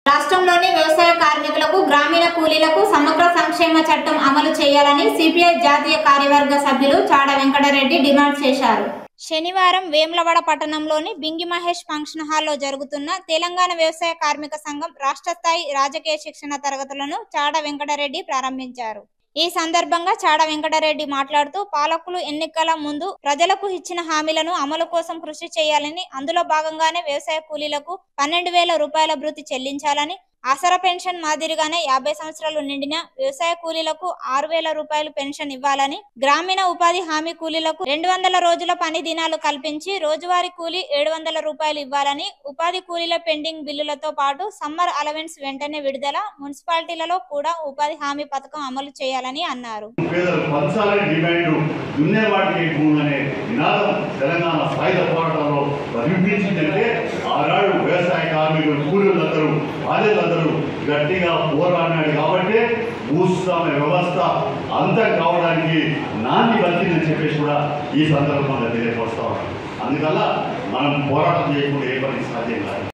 రాష్ట్రంలోని వ్యవసాయ కార్మికులకు గ్రామీణ కూలీలకు సమగ్ర సంక్షేమ చట్టం అమలు చేయాలని సిపిఐ జాతీయ కార్యవర్గ సభ్యులు చాడ వెంకటరెడ్డి డిమాండ్ చేశారు శనివారం వేములవాడ పట్టణంలోని బింగి మహేష్ ఫంక్షన్ హాల్లో జరుగుతున్న తెలంగాణ వ్యవసాయ కార్మిక సంఘం రాష్ట్ర స్థాయి రాజకీయ శిక్షణ తరగతులను చాడ వెంకటరెడ్డి ప్రారంభించారు ఈ సందర్భంగా చాడ వెంకటరెడ్డి మాట్లాడుతూ పాలకులు ఎన్నికల ముందు ప్రజలకు ఇచ్చిన హామీలను అమలు కోసం కృషి చేయాలని అందులో భాగంగానే వ్యవసాయ కూలీలకు పన్నెండు వేల రూపాయల భృతి చెల్లించాలని ఆసరా పెన్షన్ మాదిరిగానే యాభై సంవత్సరాలు నిండిన వ్యవసాయ కూలీలకు ఆరు వేల రూపాయలు పెన్షన్ ఇవ్వాలని గ్రామీణ ఉపాధి హామీ కూలీలకు రెండు వందల రోజుల పని దినాలు కల్పించి రోజువారీ కూలీ ఏడు వందల రూపాయలు ఇవ్వాలని ఉపాధి కూలీల పెండింగ్ బిల్లులతో పాటు సమ్మర్ అలవెన్స్ వెంటనే విడుదల మున్సిపాలిటీలలో కూడా ఉపాధి హామీ పథకం అమలు చేయాలని అన్నారు పేదలు పంచాలని డిమాండ్ దున్నేవాటికి భూమి అనే నినాదం తెలంగాణ సాయుధ పోరాటంలో ప్రతిబింబించిందంటే ఆనాడు వ్యవసాయ కార్మికులు కూలీలందరూ బాధ్యతలందరూ గట్టిగా పోరాడినాడు కాబట్టి భూస్వామ్య వ్యవస్థ అంతం కావడానికి నాంది వచ్చిందని చెప్పేసి కూడా ఈ సందర్భంగా తెలియపరుస్తా ఉన్నాం అందువల్ల మనం పోరాటం చేయకుండా ఏ పని సాధ్యం కాదు